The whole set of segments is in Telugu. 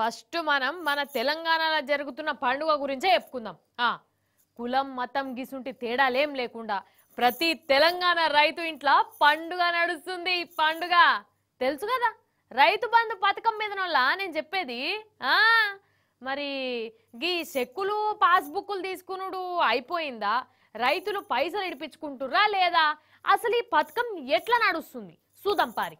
ఫస్ట్ మనం మన తెలంగాణలో జరుగుతున్న పండుగ గురించే చెప్పుకుందాం ఆ కులం మతం గిసుంటి తేడాలేం లేకుండా ప్రతి తెలంగాణ రైతు ఇంట్లో పండుగ నడుస్తుంది ఈ పండుగ తెలుసు కదా రైతు బంధు పథకం మీద నేను చెప్పేది ఆ మరి గీ చెక్కులు పాస్బుక్లు తీసుకునుడు అయిపోయిందా రైతులు పైసలు ఇడిపించుకుంటుర్రా లేదా అసలు ఈ పథకం ఎట్లా నడుస్తుంది చూద్దాం పారి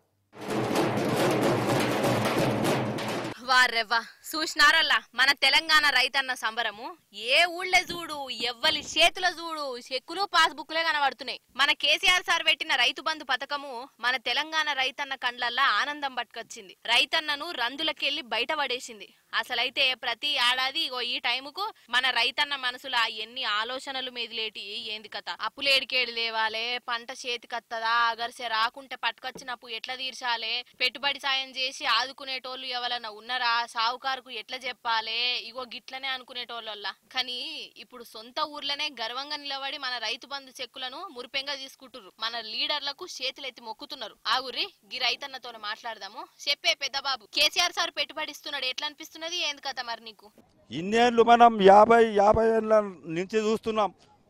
వారెవ్వా చూసినారల్లా మన తెలంగాణ రైతన్న సంబరము ఏ ఊళ్ళో చూడు ఎవ్వలి చేతుల చూడు చెక్కులు పాస్బుక్లే కనబడుతున్నాయి మన కేసీఆర్ సార్ పెట్టిన రైతు బంధు పథకము మన తెలంగాణ రైతన్న కండ్లల్లా ఆనందం పట్టుకొచ్చింది రైతన్నను రందులకెళ్లి బయట పడేసింది అసలైతే ప్రతి ఏడాది ఇగో ఈ టైముకు మన రైతన్న మనసులో ఎన్ని ఆలోచనలు మెదిలేటి ఏంది కథ అప్పులేడికేడి లేవాలే పంట చేతికత్తదా అగర్సే రాకుంటే పట్టుకొచ్చినప్పు ఎట్లా తీర్చాలే పెట్టుబడి సాయం చేసి ఆదుకునేటోళ్ళు ఎవరన్నా ఉన్నరా సావుకారుకు ఎట్లా చెప్పాలే ఇగో గిట్లనే అనుకునేటోళ్ళల్లా కానీ ఇప్పుడు సొంత ఊర్లోనే గర్వంగా నిలబడి మన రైతు బంధు చెక్కులను మురిపెంగా తీసుకుంటుర్రు మన లీడర్లకు చేతులెత్తి మొక్కుతున్నారు ఆగుర్రి గి రైతన్నతో మాట్లాడదాము చెప్పే పెద్ద బాబు కేసీఆర్ సార్ పెట్టుబడి ఇస్తున్నాడు ఎట్లా అనిపిస్తున్నది ఏంది కథ మరి నీకు ఇన్నేళ్ళు మనం యాభై యాభై ఏళ్ళ నుంచి చూస్తున్నాం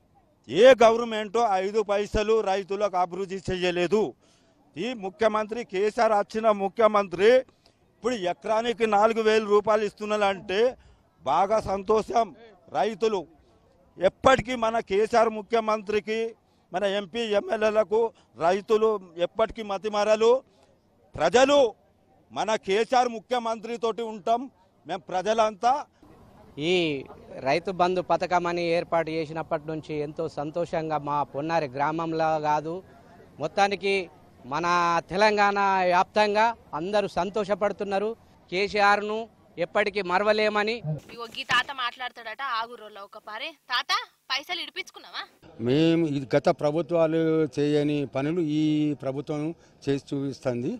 ఏ గవర్నమెంట్ ఐదు పైసలు రైతులకు అభివృద్ధి చేయలేదు ఈ ముఖ్యమంత్రి కేసీఆర్ వచ్చిన ముఖ్యమంత్రి ఇప్పుడు ఎకరానికి నాలుగు వేల రూపాయలు ఇస్తున్నారంటే బాగా సంతోషం రైతులు ఎప్పటికీ మన కేసీఆర్ ముఖ్యమంత్రికి మన ఎంపీ ఎమ్మెల్యేలకు రైతులు ఎప్పటికీ మతిమరలు ప్రజలు మన కేసీఆర్ ముఖ్యమంత్రితోటి ఉంటాం మేము ప్రజలంతా ఈ రైతు బంధు పథకం అని ఏర్పాటు చేసినప్పటి నుంచి ఎంతో సంతోషంగా మా పొన్నారి గ్రామంలో కాదు మొత్తానికి మన తెలంగాణ వ్యాప్తంగా అందరూ సంతోషపడుతున్నారు కేసీఆర్ను ఎప్పటికీ మరవలేమని ఇగో గీ తాత మాట్లాడతాడట ఆగురోళ్ళ ఒక పారే తాత పైసలు ఇడిపించుకున్నావా మేము ఇది గత ప్రభుత్వాలు చేయని పనులు ఈ ప్రభుత్వం చేసి చూపిస్తుంది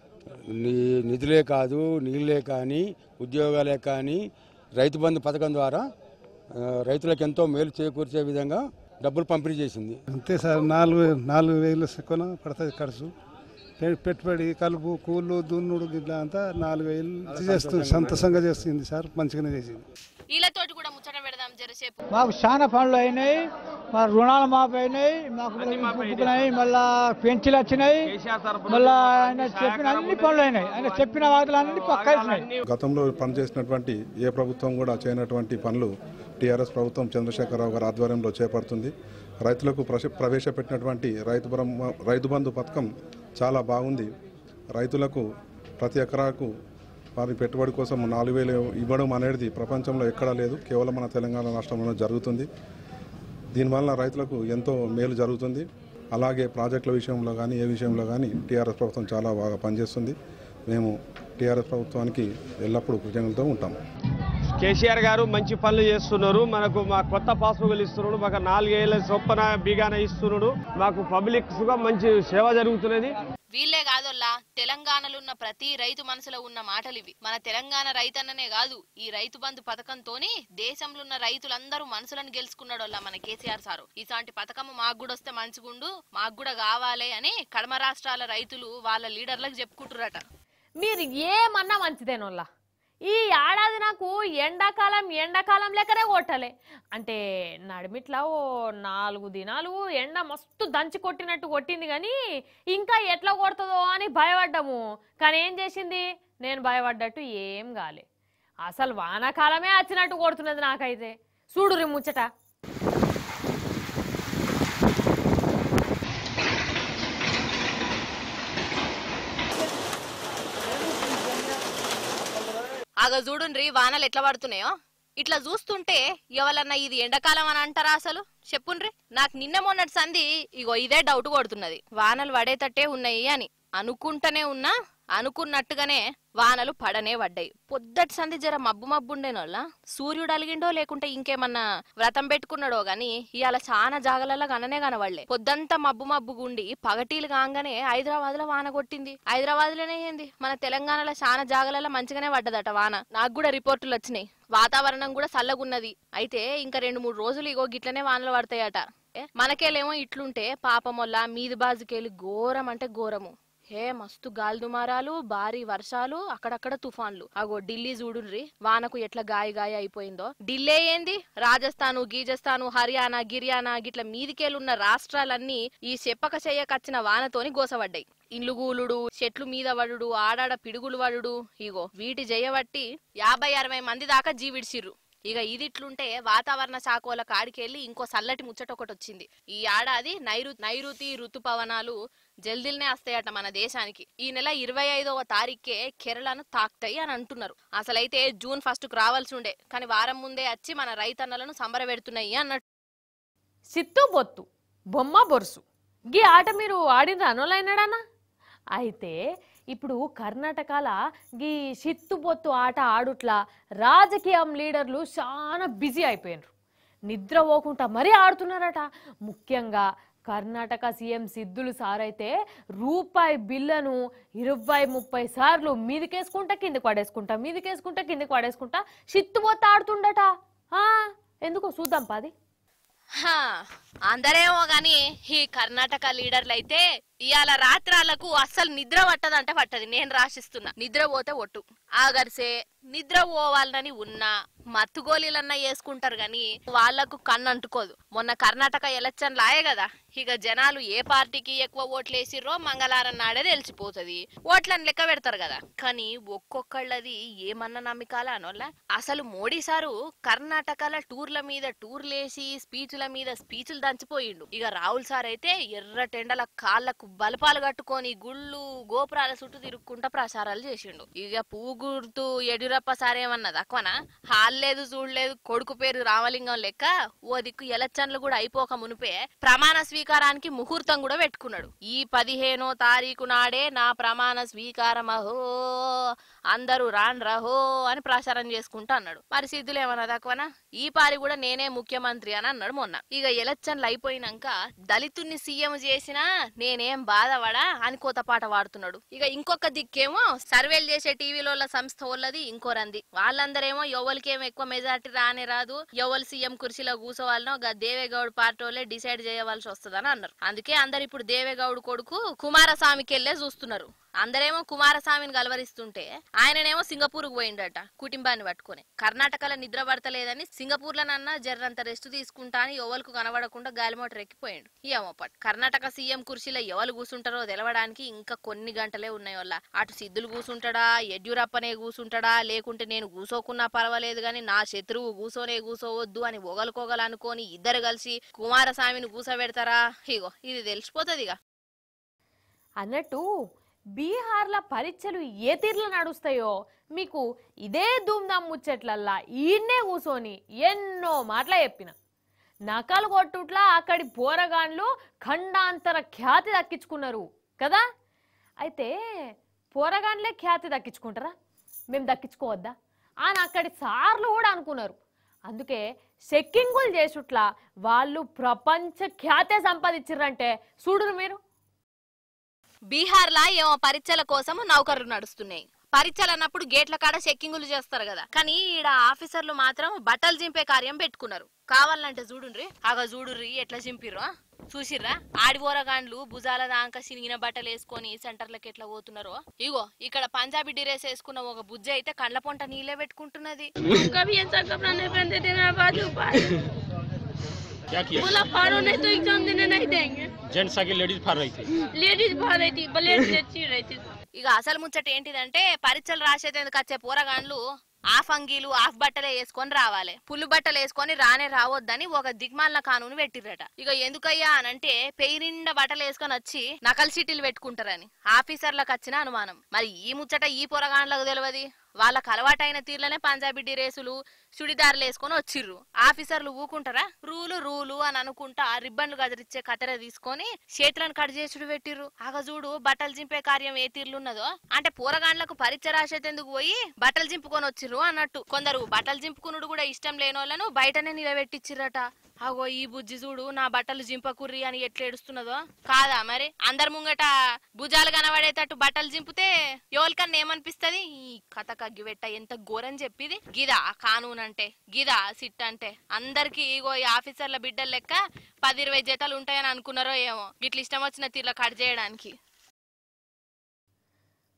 ని- నిధులే కాదు నీళ్ళే కానీ ఉద్యోగాలే కానీ రైతు బంధు పథకం ద్వారా ఆ, రైతులకు ఎంతో మేలు చేకూర్చే విధంగా డబ్బులు పంపిణీ చేసింది అంతే సార్ నాలుగు నాలుగు వేలు ఎక్కువ పడుతుంది ఖర్చు పె- పెట్టుబడి కలుపు కూలు దున్నుడు గిట్లా అంతా నాలుగు వేలు చేస్తుంది సంతోషంగా చేస్తుంది సార్ మంచిగానే చేసింది వీళ్ళతోటి కూడా ముచ్చట పెడదాం జరసేపు మాకు చాలా పనులు అయినాయి మా రుణాలు మాపు అయినాయి మాకు బుక్కున్నాయి మళ్ళా పెన్షన్లు వచ్చినాయి మళ్ళా ఆయన చెప్పిన అన్ని పనులు అయినాయి ఆయన చెప్పిన వాటిలో అన్ని పక్క వచ్చినాయి గతంలో పనిచేసినటువంటి ఏ ప్రభుత్వం కూడా చేయనటువంటి పనులు టీఆర్ఎస్ ప్రభుత్వం చంద్రశేఖరరావు గారి ఆధ్వర్యంలో చేపడుతుంది రైతులకు ప్రశ- ప్రవేశపెట్టినటువంటి రైతు బ్రహ్మ రైతు బంధు పథకం చాలా బాగుంది రైతులకు ప్రతి ఎకరాకు వారి పెట్టుబడి కోసం నాలుగు వేలు ఇవ్వడం అనేది ప్రపంచంలో ఎక్కడా లేదు కేవలం మన తెలంగాణ రాష్ట్రంలో జరుగుతుంది దీనివల్ల రైతులకు ఎంతో మేలు జరుగుతుంది అలాగే ప్రాజెక్టుల విషయంలో కానీ ఏ విషయంలో కానీ టీఆర్ఎస్ ప్రభుత్వం చాలా బాగా పనిచేస్తుంది మేము టీఆర్ఎస్ ప్రభుత్వానికి ఎల్లప్పుడూ కృతజ్ఞతతో ఉంటాం కేసీఆర్ గారు మంచి పనులు చేస్తున్నారు మనకు మా కొత్త పాస్బుక్లు ఇస్తున్నాడు మాకు నాలుగేళ్ల చొప్పున బీగాన ఇస్తున్నాడు మాకు పబ్లిక్ గా మంచి సేవ జరుగుతున్నది వీళ్ళే కాదోల్లా తెలంగాణలో ఉన్న ప్రతి రైతు మనసులో ఉన్న మాటలు ఇవి మన తెలంగాణ రైతన్ననే కాదు ఈ రైతు బంధు పథకంతోని దేశంలో ఉన్న రైతులందరూ మనసులను గెలుచుకున్నాడోల్లా మన కేసీఆర్ సారు ఇలాంటి పథకం మాకు కూడా వస్తే మంచిగుండు మాకు కూడా కావాలి అని కడమ రాష్ట్రాల రైతులు వాళ్ళ లీడర్లకు చెప్పుకుంటురట మీరు ఏమన్నా మంచిదేనోళ్ళ ఈ ఏడాది నాకు ఎండాకాలం ఎండాకాలం లెక్కనే కొట్టలే అంటే నడిమిట్లా ఓ నాలుగు దినాలు ఎండ మస్తు దంచి కొట్టినట్టు కొట్టింది కానీ ఇంకా ఎట్లా కొడుతుందో అని భయపడ్డాము కానీ ఏం చేసింది నేను భయపడ్డట్టు ఏం కాలే అసలు వానాకాలమే వచ్చినట్టు కొడుతున్నది నాకైతే చూడు రి ముచ్చట ఆగ చూడుండ్రి వానలు ఎట్లా పడుతున్నాయో ఇట్లా చూస్తుంటే ఎవరన్నా ఇది ఎండాకాలం అని అంటారా అసలు చెప్పుండ్రి నాకు నిన్న మొన్నటి సంధి ఇగో ఇదే డౌట్ కొడుతున్నది వానలు పడేటట్టే ఉన్నాయి అని అనుకుంటనే ఉన్నా అనుకున్నట్టుగానే వానలు పడనే పడ్డాయి పొద్దటి సంధి జర మబ్బు మబ్బు ఉండేనోళ్ళ సూర్యుడు అలిగిండో లేకుంటే ఇంకేమన్నా వ్రతం పెట్టుకున్నాడో గాని ఇవాళ చాలా జాగలలో కననే కనబడలే పొద్దంతా మబ్బు మబ్బు గుండి పగటీలు కాగానే హైదరాబాద్ లో వాన కొట్టింది హైదరాబాద్ లోనే ఏంది మన తెలంగాణలో చాలా జాగలలో మంచిగానే పడ్డదట వాన నాకు కూడా రిపోర్టులు వచ్చినాయి వాతావరణం కూడా చల్లగున్నది అయితే ఇంకా రెండు మూడు రోజులు ఇగో గిట్లనే వానలు పడతాయట ఏ, మనకేలేమో ఇట్లుంటే పాపమొల్ల మీది బాజుకెళ్ళి ఘోరం అంటే ఘోరము ఏ మస్తు గాలి దుమారాలు భారీ వర్షాలు అక్కడక్కడ తుఫాన్లు అగో ఢిల్లీ చూడుర్రి వానకు ఎట్లా గాయ గాయ అయిపోయిందో ఢిల్లీ ఏంది రాజస్థాను గీజస్థాను హర్యానా గిర్యానా గిట్ల మీదికేలున్న రాష్ట్రాలన్నీ ఈ చెప్పక చెయ్యకచ్చిన వానతోని గోసపడ్డాయి ఇండ్లు గూలుడు చెట్లు మీద వడుడు ఆడాడ పిడుగులు వడుడు ఇగో వీటి జయబట్టి యాభై అరవై మంది దాకా జీవిడిసిర్రు ఇక ఇది ఇట్లుంటే వాతావరణ శాఖ వాళ్ళ కాడికెళ్ళి ఇంకో చల్లటి ముచ్చట ఒకటి వచ్చింది ఈ ఏడాది నైరు నైరుతి ఋతుపవనాలు జల్దిల్నే వస్తాయట మన దేశానికి ఈ నెల ఇరవై ఐదవ తారీఖే కేరళను తాకుతాయి అని అంటున్నారు అసలైతే జూన్ ఫస్ట్ కు రావాల్సి ఉండే కానీ వారం ముందే వచ్చి మన రైతన్నలను సంబరపెడుతున్నాయి అన్నట్టు సిత్తు బొత్తు బొమ్మ బొరుసు గీ ఆట మీరు ఆడిన అనోలైనాడన్నా అయితే ఇప్పుడు కర్ణాటకల గీ సిత్తు బొత్తు ఆట ఆడుట్లా రాజకీయం లీడర్లు చాలా బిజీ అయిపోయినారు నిద్ర పోకుండా మరీ ఆడుతున్నారట ముఖ్యంగా కర్ణాటక సీఎం సిద్ధులు సార్ అయితే రూపాయి బిల్లను ఇరవై ముప్పై సార్లు మీదికేసుకుంటా కిందకి పడేసుకుంటా మీదికేసుకుంటా కిందకి పడేసుకుంటా సిత్తుబొత్త ఆడుతుండట ఆ, ఎందుకో చూద్దాం పాది హా, అందరేమో గాని ఈ కర్ణాటక లీడర్లు అయితే ఇవాళ రాత్రాలకు అస్సలు నిద్ర పట్టదంటే పట్టది నేను రాసిస్తున్నా నిద్ర పోతే ఒట్టు ఆగర్సే నిద్ర పోవాలని ఉన్నా మత్తుగోళీలన్నా వేసుకుంటారు గాని వాళ్లకు కన్ను అంటుకోదు మొన్న కర్ణాటక ఎలక్షన్ లాయే కదా ఇక జనాలు ఏ పార్టీకి ఎక్కువ ఓట్లు వేసిర్రో మంగళవారం నాడే తెలిసిపోతుంది ఓట్లను లెక్క పెడతారు కదా కానీ ఒక్కొక్కళ్ళది ఏమన్నా నమ్మికాలా అనోళ్ళ అసలు మోడీ సారు కర్ణాటకల టూర్ల మీద టూర్లేసి స్పీచ్ల మీద స్పీచ్లు దంచిపోయిండు ఇక రాహుల్ సార్ అయితే ఎర్ర టెండల కాళ్ళకు బలపాలు కట్టుకొని గుళ్ళు గోపురాల చుట్టూ తిరుక్కుంటా ప్రచారాలు చేసిండు ఇక పువ్వు గుర్తు యడ్యూరప్ప సార్ ఏమన్నా తక్కువనా హాల్లేదు చూడలేదు కొడుకు పేరు రామలింగం లెక్క ఓ దిక్కు ఎలక్షన్లు కూడా అయిపోక మునిపే ప్రమాణ స్వీకారానికి ముహూర్తం కూడా పెట్టుకున్నాడు ఈ పదిహేనో తారీఖు నాడే నా ప్రమాణ స్వీకారం అహో అందరూ రాన్ రహో అని ప్రచారం చేసుకుంటా అన్నాడు మరి సిద్ధులు ఏమన్నా తక్కువనా ఈ పారి కూడా నేనే ముఖ్యమంత్రి అని అన్నాడు మొన్న ఇక ఎలక్షన్లు అయిపోయినాక దళితుణ్ణి సీఎం చేసినా నేనేం బాధపడా అని కొత్త పాట పాడుతున్నాడు ఇక ఇంకొక దిక్కేమో సర్వేలు చేసే టీవీలో సంస్థ వాళ్ళది ఇంకో రంది వాళ్ళందరేమో ఎవరికేమో ఎక్కువ మెజార్టీ రానే రాదు ఎవరు సీఎం కుర్చీలో కూర్చోవాలనో గా దేవేగౌడ్ పార్టీ వాళ్ళే డిసైడ్ చేయవలసి వస్తుందని అన్నారు అందుకే అందరు ఇప్పుడు దేవేగౌడ్ కొడుకు కుమారస్వామికి వెళ్ళే చూస్తున్నారు అందరేమో కుమారస్వామిని గలవరిస్తుంటే ఆయననేమో సింగపూర్ పోయిండట కుటుంబాన్ని పట్టుకొని కర్ణాటకలో నిద్ర పడతలేదని సింగపూర్ లోనన్నా జర్రంత రెస్ట్ తీసుకుంటా అని ఎవరికి కనబడకుండా గాలిమోటర్ ఎక్కిపోయిండు ఏమో పట్ కర్ణాటక సీఎం కుర్చీలో ఎవరు కూసుంటారో తెలవడానికి ఇంకా కొన్ని గంటలే ఉన్నాయి వల్ల అటు సిద్ధులు కూసుంటాడా యడ్యూరప్పనే కూసుంటాడా లేకుంటే నేను కూసోకున్నా పర్వాలేదు గాని నా శత్రువు కూసోనే కూసోవద్దు అని ఒగలుకోగలు అనుకొని ఇద్దరు కలిసి కుమారస్వామిని కూసబెడతారా ఇగో ఇది తెలిసిపోతుంది ఇక అన్నట్టు బీహార్ల పరీక్షలు ఏ తీర్లు నడుస్తాయో మీకు ఇదే ధూమ్ధామ్ ముచ్చట్లల్లా ఈయన్నే కూసోని ఎన్నో మాటలు చెప్పిన నకలు కొట్టుట్లా అక్కడి పోరగాన్లు ఖండాంతర ఖ్యాతి దక్కించుకున్నారు కదా అయితే పోరగాన్లే ఖ్యాతి దక్కించుకుంటారా మేము దక్కించుకోవద్దా అని అక్కడి సార్లు కూడా అనుకున్నారు అందుకే చెక్కింగులు చేసుట్లా వాళ్ళు ప్రపంచ ఖ్యాతే సంపాదించారంటే చూడరు మీరు బీహార్ లా ఏమో పరీక్షల కోసం నౌకర్లు నడుస్తున్నాయి పరీక్షలు అన్నప్పుడు గేట్ల కాడ చెక్కింగులు చేస్తారు కదా కానీ ఈడ ఆఫీసర్లు మాత్రం బట్టలు చింపే కార్యం పెట్టుకున్నారు కావాలంటే చూడుండ్రి అగ చూడుర్రి ఎట్లా చింపిర్రు ఆ? చూసిర్రా ఆడిపోరగాండ్లు భుజాల దాకా చినిగిన బట్టలు వేసుకొని సెంటర్లకు ఎట్లా పోతున్నారో ఇగో ఇక్కడ పంజాబీ డ్రెస్ వేసుకున్న ఒక బుజ్జ అయితే కండ్ల పొంట నీళ్ళే పెట్టుకుంటున్నది कभी ऐसा कपड़ा नहीं पहनते थे मेरा बाजू पाए क्या किया बोला फाड़ो नहीं तो एग्जाम देने नहीं देंगे जेंट्स आगे लेडीज फाड़ रही थी लेडीज फाड़ रही थी ब्लेड से चीर रही थी ఇక అసలు ముచ్చట ఏంటిదంటే పరీక్షలు రాసేందుకు వచ్చే పోరగాండ్లు ఆఫ్ అంగీలు ఆఫ్ బట్టలే వేసుకొని రావాలి పుల్లు బట్టలు వేసుకొని రానే రావద్దని ఒక దిగ్మాల కానూను పెట్టిర్రట ఇక ఎందుకయ్యా అనంటే పెయి నిండా బట్టలు వేసుకొని వచ్చి నకల్ సీటీలు పెట్టుకుంటారని ఆఫీసర్లకు వచ్చిన అనుమానం మరి ఈ ముచ్చట ఈ పొరగాండ్లకు తెలియదు వాళ్ళకి అలవాటైన తీర్లనే పంజాబీ డ్రెస్సులు చుడిదార్లు వేసుకొని వచ్చిర్రు ఆఫీసర్లు ఊకుంటారా రూలు రూలు అని అనుకుంటా రిబ్బన్లు గదిరిచ్చే కత్తెర తీసుకొని చేతులను కట్ చేసుడు పెట్టిర్రు ఆగ చూడు బట్టలు చింపే కార్యం ఏ తీర్లున్నదో అంటే పూరగాండ్లకు పరీక్ష రాసేందుకు పోయి బట్టలు చింపుకొని వచ్చిర్రు అన్నట్టు కొందరు బట్టలు చింపుకునుడు కూడా ఇష్టం లేని వాళ్ళను బయటనే నిలబెట్టిచ్చిర్రట అగో ఈ బుజ్జి చూడు నా బట్టలు జింపకుర్రి అని ఎట్లా ఏడుస్తున్నదో కాదా మరి అందరి ముంగట భుజాలు కనబడేటట్టు బట్టలు జింపితే ఎవరికన్నా ఏమనిపిస్తది ఈ కథ కగ్గివెట్ట ఎంత ఘోరం చెప్పిది గిదా కానూన్ అంటే గిదా సిట్ అంటే అందరికి ఇగో ఈ ఆఫీసర్ల బిడ్డల లెక్క పది ఇరవై జతలు ఉంటాయని అనుకున్నారో ఏమో ఇట్లా ఇష్టం వచ్చిన తీర్ల కట్ చేయడానికి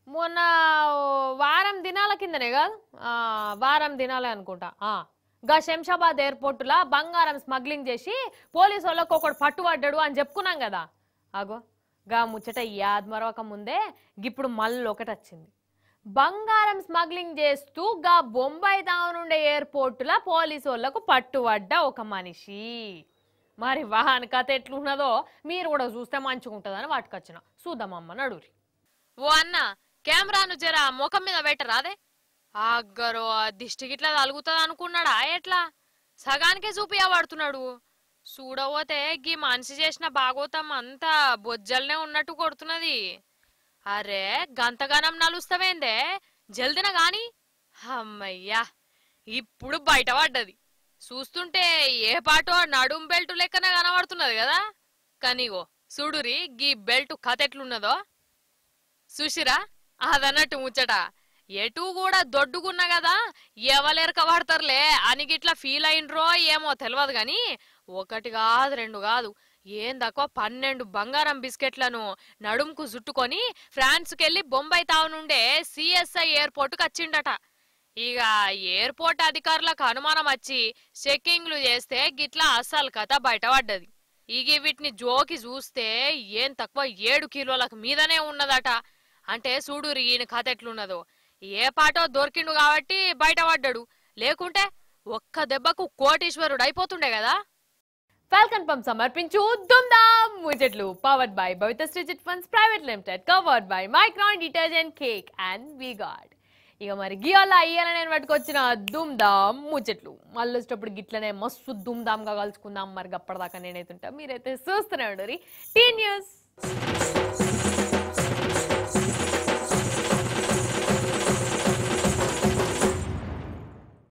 మొన్న ఓ వారం దినాల కిందనే కాదు ఆ, వారం దినాలే అనుకుంటా ఆ, గా శంషాబాద్ ఎయిర్పోర్టులా బంగారం స్మగ్లింగ్ చేసి పోలీసు వాళ్ళకు ఒకడు పట్టుబడ్డాడు అని చెప్పుకున్నాం కదా అగో గా ముచ్చట యాద్ మరొక ముందే ఇప్పుడు మళ్ళీ ఒకటి వచ్చింది బంగారం స్మగ్లింగ్ చేస్తూ గా బొంబాయి దావనుండే ఎయిర్పోర్టులా పోలీసు వాళ్ళకు పట్టుబడ్డ ఒక మనిషి మరి వాహన కథ ఎట్లున్నదో మీరు కూడా చూస్తే మంచిగా ఉంటుందని వాటికొచ్చిన చూద్దామమ్మ నడురి ఓ అన్న కెమెరాను జర ముఖం మీద పెట్టరాదే అగ్గరో ఆ దిష్టికి ఇట్లా తలుగుతుంది అనుకున్నాడా ఎట్లా సగానికే చూపియబడుతున్నాడు చూడబోతే గీ మనిషి చేసిన బాగోతం అంతా బొజ్జల్నే ఉన్నట్టు కొడుతున్నది అరే గంతగానం నలుస్తావేందే జల్దిన గాని అమ్మయ్యా ఇప్పుడు బయటపడ్డది చూస్తుంటే ఏ పాటో నడుం బెల్ట్ లెక్కన కనబడుతున్నది కదా కనీగో చూడురి గీ బెల్ట్ కథ ఎట్లున్నదో చూసిరా అదన్నట్టు ముచ్చట ఎటు కూడా దొడ్డుకున్నా కదా ఎవలెరక పడతారులే అని గిట్లా ఫీల్ అయినరో ఏమో తెలియదు గాని ఒకటి కాదు రెండు కాదు ఏందకో పన్నెండు బంగారం బిస్కెట్లను నడుముకు చుట్టుకొని ఫ్రాన్స్కి వెళ్ళి బొంబాయి తావు నుండే సిఎస్ఐ ఎయిర్పోర్ట్కి వచ్చిండట ఇక ఎయిర్పోర్ట్ అధికారులకు అనుమానం వచ్చి చెక్కింగ్లు చేస్తే గిట్లా అస్సలు కథ బయటపడ్డది ఇక వీటిని జోకి చూస్తే ఏం తక్కువ ఏడు కిలోలకు మీదనే ఉన్నదట అంటే చూడు ఈయన కథ ఎట్లున్నదో ఏ పాటో దొరికిండు కాబట్టి బయటపడ్డాడు లేకుంటే ఒక్క దెబ్బకు కోటీశ్వరుడు అయిపోతుండే కదా ఫాల్కన్ పంప్ సమర్పించు దుమ్దామ్ ముజెట్లు పవర్డ్ బై భవిత స్ట్రిజిట్ funds private limited covered by micron detergent cake and V Guard ఇక మరి గియోలా అయ్యాల నేను పట్టుకొచ్చిన దుమ్ దామ్ ముచ్చట్లు మళ్ళీ వచ్చేటప్పుడు గిట్లనే మస్తు దుమ్ దామ్గా కలుసుకుందాం మరి అప్పటిదాకా నేనైతుంటా మీరైతే చూస్తూనే ఉండరు టీ న్యూస్